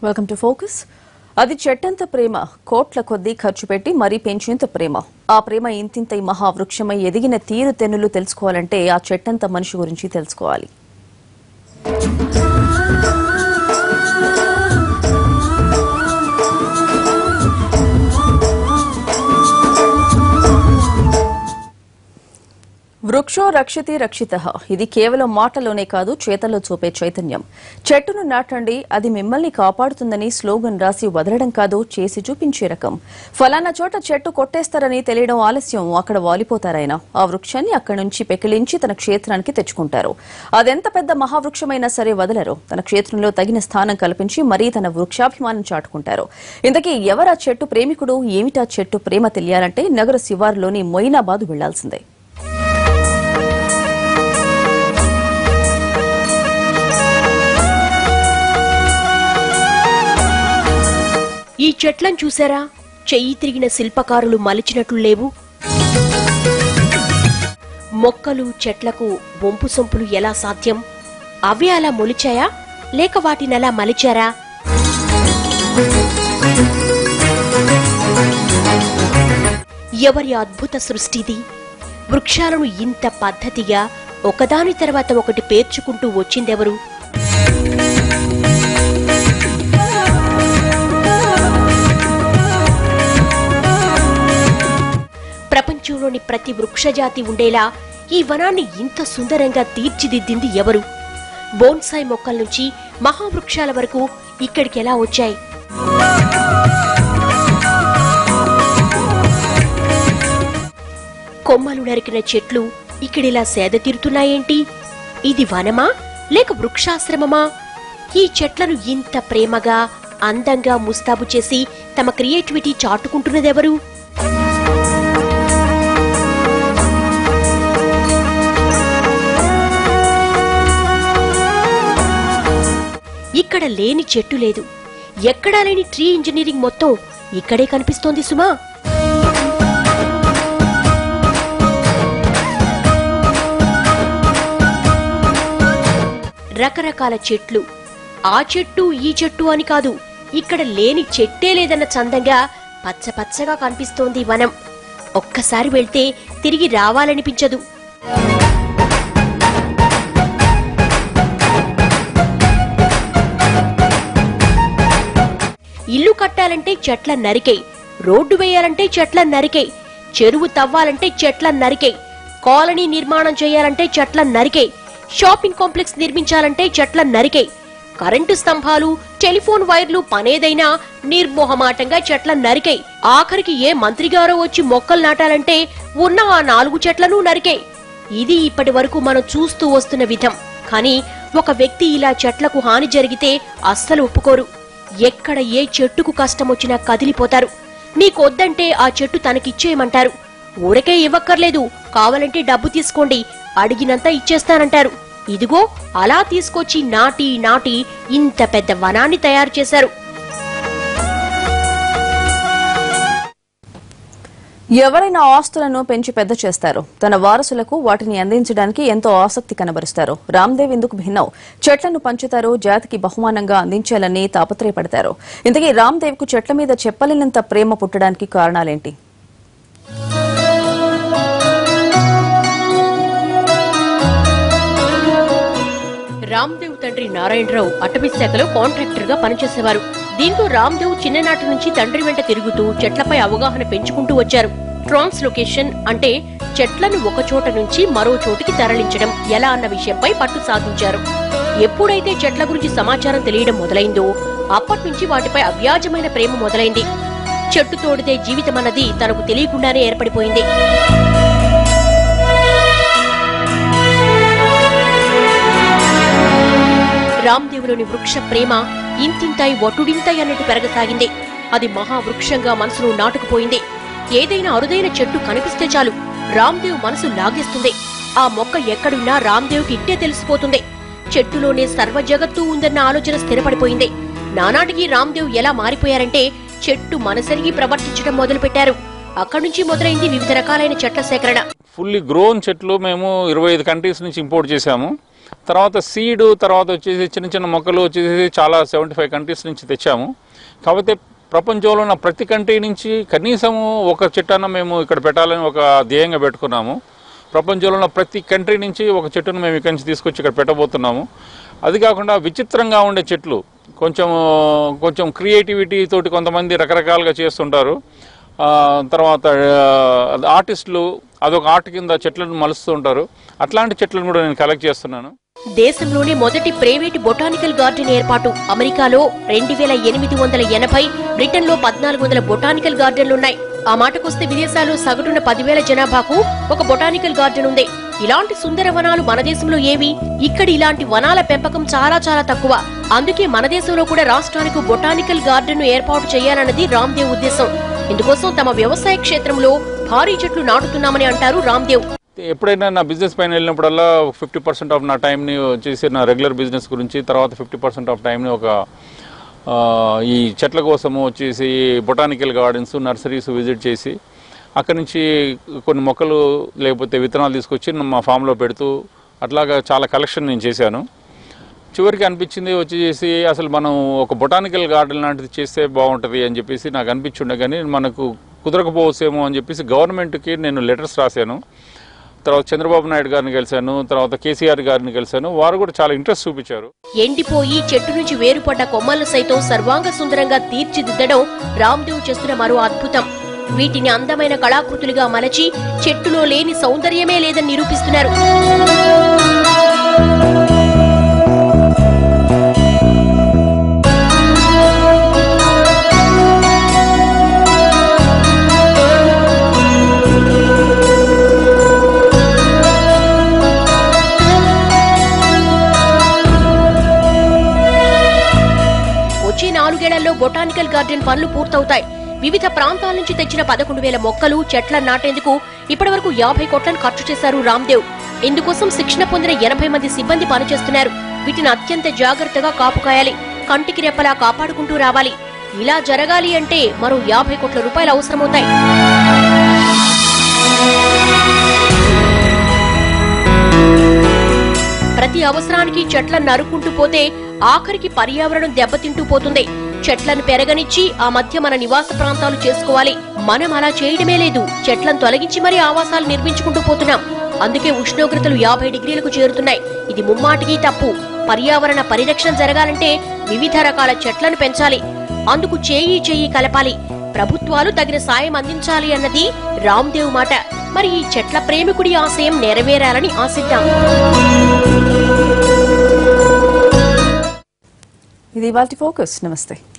welcome to focus అది చెట్టంత ప్రేమ కోట్ల కొద్దీ ఖర్చు పెట్టి మరీ పెంచేంత ప్రేమ ఆ ప్రేమ ఇంతింత ఈ మహావృక్షమై ఎదిగిన తీరు తెన్నులు తెలుసుకోవాలంటే ఆ చెట్టంత మనిషి గురించి తెలుసుకోవాలి వృక్షో రక్షితి రక్షిత ఇది కేవలం మాటలోనే కాదు చేతల్లో చూపే చైతన్యం చెట్టును నాటండి అది మిమ్మల్ని కాపాడుతుందని స్లోగన్ రాసి వదలడం కాదు చేసి చూపించే రకం ఫలానా చోట చెట్టు కొట్టేస్తారని తెలియడం ఆలస్యం అక్కడ వాలిపోతారాయన ఆ వృక్షాన్ని అక్కడి నుంచి పెకిలించి తన క్షేత్రానికి తెచ్చుకుంటారు అదెంత పెద్ద మహావృక్షమైనా సరే వదలరు తన క్షేత్రంలో తగిన స్థానం కల్పించి మరీ తన వృక్షాభిమానం చాటుకుంటారు ఇంతకీ ఎవరా చెట్టు ప్రేమికుడు ఏమిటా చెట్టు ప్రేమ తెలియాలంటే నగర శివారులోని మొయినాబాద్ వెళ్లాల్సిందే ఈ చెట్లను చూసారా చెయ్యి తిరిగిన శిల్పకారులు మలిచినట్లు లేవు మొక్కలు చెట్లకు వంపు సొంపులు ఎలా సాధ్యం అవి అలా మొలిచాయా లేక వాటినలా మలిచారా ఎవరి అద్భుత సృష్టిది వృక్షాలను ఇంత పద్ధతిగా ఒకదాని తర్వాత ఒకటి పేర్చుకుంటూ వచ్చిందెవరు ప్రపంచంలోని ప్రతి వృక్షజాతి ఉండేలా ఈ వనాన్ని ఇంత సుందరంగా తీర్చిదిద్దింది ఎవరు బోన్సాయి మొక్కల నుంచి మహావృక్షాల వరకు ఇక్కడికి ఎలా వచ్చాయి కొమ్మలు నరికిన చెట్లు ఇక్కడిలా సేద తీరుతున్నాయేంటి ఇది వనమా లేక వృక్షాశ్రమమా ఈ చెట్లను ఇంత ప్రేమగా అందంగా ముస్తాబు చేసి తమ క్రియేటివిటీ చాటుకుంటున్నదెవరు ఇక్కడ లేని చెట్టు లేదు ఎక్కడా లేని ట్రీ ఇంజనీరింగ్ మొత్తం ఇక్కడే కనిపిస్తోంది సుమా రకరకాల చెట్లు ఆ చెట్టు ఈ చెట్టు అని కాదు ఇక్కడ లేని చెట్టే లేదన్న చందంగా పచ్చ పచ్చగా కనిపిస్తోంది ఈ వనం ఒక్కసారి వెళ్తే తిరిగి రావాలనిపించదు ఇల్లు కట్టాలంటే చెట్ల నరికై రోడ్డు వేయాలంటే చెట్ల నరికై చెరువు తవ్వాలంటే చెట్ల నరికై కాలనీ నిర్మాణం చేయాలంటే చెట్ల నరికై షాపింగ్ కాంప్లెక్స్ నిర్మించాలంటే చెట్ల నరికై కరెంటు స్తంభాలు టెలిఫోన్ వైర్లు పనేదైనా నిర్మోహమాటంగా చెట్ల నరికై ఆఖరికి ఏ మంత్రిగారో వచ్చి మొక్కలు నాటాలంటే ఉన్న ఆ నాలుగు చెట్లను నరికై ఇది ఇప్పటి వరకు మనం చూస్తూ వస్తున్న విధం కానీ ఒక వ్యక్తి ఇలా చెట్లకు హాని జరిగితే అస్సలు ఒప్పుకోరు ఎక్కడ ఏ చెట్టుకు కష్టం వచ్చినా కదిలిపోతారు మీకొద్దంటే ఆ చెట్టు తనకిచ్చేయమంటారు ఊరకే ఇవ్వక్కర్లేదు కావాలంటే డబ్బు తీసుకోండి అడిగినంత ఇచ్చేస్తానంటారు ఇదిగో అలా తీసుకొచ్చి నాటి నాటి ఇంత పెద్ద వనాన్ని తయారు చేశారు ఎవరైనా ఆస్తులను పెంచి పెద్ద చేస్తారు తన వారసులకు వాటిని అందించడానికి ఎంతో ఆసక్తి కనబరుస్తారు రామ్దేవ్ ఇందుకు భిన్నం చెట్లను పంచుతారు జాతికి బహుమానంగా అందించాలని తాపత్రయపడతారు ఇంతకీ రామ్దేవ్ కు చెట్ల మీద చెప్పలేనంత ప్రేమ పుట్టడానికి కారణాలేంటి రామ్దేవ్ తండ్రి నారాయణరావు అటవీ శాఖలో కాంట్రాక్టర్ గా పనిచేసేవారు దీంతో రామ్దేవ్ చిన్ననాటి నుంచి తండ్రి వెంట తిరుగుతూ చెట్లపై అవగాహన పెంచుకుంటూ వచ్చారు ట్రాన్స్లొకేషన్ అంటే చెట్లను ఒక చోట నుంచి మరో చోటికి తరలించడం ఎలా అన్న విషయంపై పట్టు సాధించారు ఎప్పుడైతే చెట్ల గురించి సమాచారం తెలియడం మొదలైందో అప్పటి నుంచి వాటిపై అవ్యాజమైన ప్రేమ మొదలైంది చెట్టు తోడితే జీవితమన్నది తనకు తెలియకుండానే ఏర్పడిపోయింది రామ్దేవులోని వృక్ష ప్రేమ ఇంతింతాయి ఒటుడింతాయి అన్నట్టు పెరగసాగింది అది మహావృక్షంగా మనసును నాటుకుపోయింది ఏదైనా అరుదైన చెట్టు కనిపిస్తే చాలు రామ్దేవ్ మనసు లాగేస్తుంది ఆ మొక్క ఎక్కడున్నా రామ్దేవ్కి ఇట్టే తెలిసిపోతుంది చెట్టులోనే సర్వ జగత్తు ఉందన్న ఆలోచన స్థిరపడిపోయింది నానాటికి రామ్దేవ్ ఎలా మారిపోయారంటే చెట్టు మనసరిగి ప్రవర్తించడం మొదలుపెట్టారు అక్కడి నుంచి మొదలైంది వివిధ రకాలైన చెట్ల సేకరణ ఫుల్లీ గ్రోన్ చెట్లు మేము ఇరవై ఐదు కంట్రీస్ నుంచి ఇంపోర్ట్ చేశాము తర్వాత సీడ్ తర్వాత వచ్చేసి చిన్న చిన్న మొక్కలు వచ్చేసి చాలా సెవెంటీ ఫైవ్ కంట్రీస్ నుంచి తెచ్చాము కాకపోతే ప్రపంచంలో ఉన్న ప్రతి కంట్రీ నుంచి కనీసము ఒక చెట్టన్న మేము ఇక్కడ పెట్టాలని ఒక ధ్యేయంగా పెట్టుకున్నాము ప్రపంచంలో ఉన్న ప్రతి కంట్రీ నుంచి ఒక చెట్టును మేము ఇక్కడి నుంచి తీసుకొచ్చి ఇక్కడ పెట్టబోతున్నాము అది కాకుండా విచిత్రంగా ఉండే చెట్లు కొంచెం కొంచెం క్రియేటివిటీ తోటి కొంతమంది రకరకాలుగా చేస్తుంటారు ఆ, తర్వాత ఆ, ఆర్టిస్టులు అదొక ఆర్ట్ కింద చెట్లను మలుస్తూ ఉంటారు అట్లాంటి చెట్లను కూడా నేను కలెక్ట్ చేస్తున్నాను దేశంలోనే మొదటి ప్రైవేట్ బొటానికల్ గార్డెన్ ఏర్పాటు అమెరికాలో రెండు వేల ఎనిమిది వందల ఎనభై బ్రిటన్లో పద్నాలుగు వందల బొటానికల్ గార్డెన్లున్నాయి ఆ మాటకొస్తే విదేశాల్లో సగటున పదివేల జనాభాకు ఒక బొటానికల్ గార్డెన్ ఉంది ఇలాంటి సుందర వనాలు మన దేశంలో ఏవి ఇక్కడ ఇలాంటి వనాల పెంపకం చాలా చాలా తక్కువ అందుకే మన దేశంలో కూడా రాష్ట్రానికి బొటానికల్ గార్డెన్ ఏర్పాటు చేయాలన్నది రామ్దేవ్ ఉద్దేశం ఇందుకోసం తమ వ్యవసాయ క్షేత్రంలో భారీ చెట్లు నాటుతున్నామని అంటారు రామ్దేవ్ ఎప్పుడైనా నా బిజినెస్ పైన వెళ్ళినప్పుడల్లా ఫిఫ్టీ పర్సెంట్ ఆఫ్ నా టైంని వచ్చేసి నా రెగ్యులర్ బిజినెస్ గురించి తర్వాత ఫిఫ్టీ పర్సెంట్ ఆఫ్ టైంని ఒక ఆ, ఈ చెట్ల కోసము వచ్చేసి బొటానికల్ గార్డెన్స్ నర్సరీస్ విజిట్ చేసి అక్కడి నుంచి కొన్ని మొక్కలు లేకపోతే విత్తనాలు తీసుకొచ్చి మా ఫామ్లో పెడుతూ అట్లాగా చాలా కలెక్షన్ నేను చేశాను చివరికి అనిపించింది వచ్చేసి అసలు మనం ఒక బొటానికల్ గార్డెన్ లాంటిది చేస్తే బాగుంటుంది అని చెప్పేసి నాకు అనిపించుండే కానీ మనకు కుదరకపోవచ్చేమో అని చెప్పేసి గవర్నమెంట్కి నేను లెటర్స్ రాశాను తర్వాత చంద్రబాబు నాయుడు గారిని కలిశాను తర్వాత కేసీఆర్ గారిని కలిశాను వారు కూడా చాలా ఇంట్రెస్ట్ చూపించారు ఎండిపోయి చెట్టు నుంచి వేరుపడ్డ కొమ్మలను సైతం సర్వాంగ సుందరంగా తీర్చిదిద్దడం రామ్దేవ్ చేస్తున్న మరో అద్భుతం వీటిని అందమైన కళాకృతులుగా మలచి చెట్టులో లేని సౌందర్యమే లేదని నిరూపిస్తున్నారు వచ్చే నాలుగేళ్లలో బొటానికల్ గార్డెన్ పనులు పూర్తవుతాయి వివిధ ప్రాంతాల నుంచి తెచ్చిన పదకొండు వేల మొక్కలు చెట్ల నాటేందుకు ఇప్పటివరకు యాభై కోట్లను ఖర్చు చేశారు రామ్దేవ్ ఇందుకోసం శిక్షణ పొందిన ఎనభై మంది సిబ్బంది పనిచేస్తున్నారు వీటిని అత్యంత జాగ్రత్తగా కాపుకాయాలి కంటికి రెప్పలా కాపాడుకుంటూ రావాలి ఇలా జరగాలి అంటే మరో యాభై కోట్ల రూపాయలు అవసరమవుతాయి ప్రతి అవసరానికి చెట్లను నరుకుంటూ పోతే ఆఖరికి పర్యావరణం దెబ్బతింటూ పోతుంది చెట్లను పెరగనిచ్చి ఆ మధ్య మన నివాస ప్రాంతాలు చేసుకోవాలి మనం అలా చేయడమే లేదు చెట్లను తొలగించి మరీ ఆవాసాలు నిర్మించుకుంటూ పోతున్నాం అందుకే ఉష్ణోగ్రతలు యాభై డిగ్రీలకు చేరుతున్నాయి ఇది ముమ్మాటికి తప్పు పర్యావరణ పరిరక్షణ జరగాలంటే వివిధ రకాల చెట్లను పెంచాలి అందుకు చేయి చేయి కలపాలి ప్రభుత్వాలు తగిన సాయం అందించాలి అన్నది రామ్దేవ్ మాట మరి ఈ చెట్ల ప్రేమికుడి ఆశయం నెరవేరాలని ఆశిద్దాం ఇది వాటి ఫోకస్ నమస్తే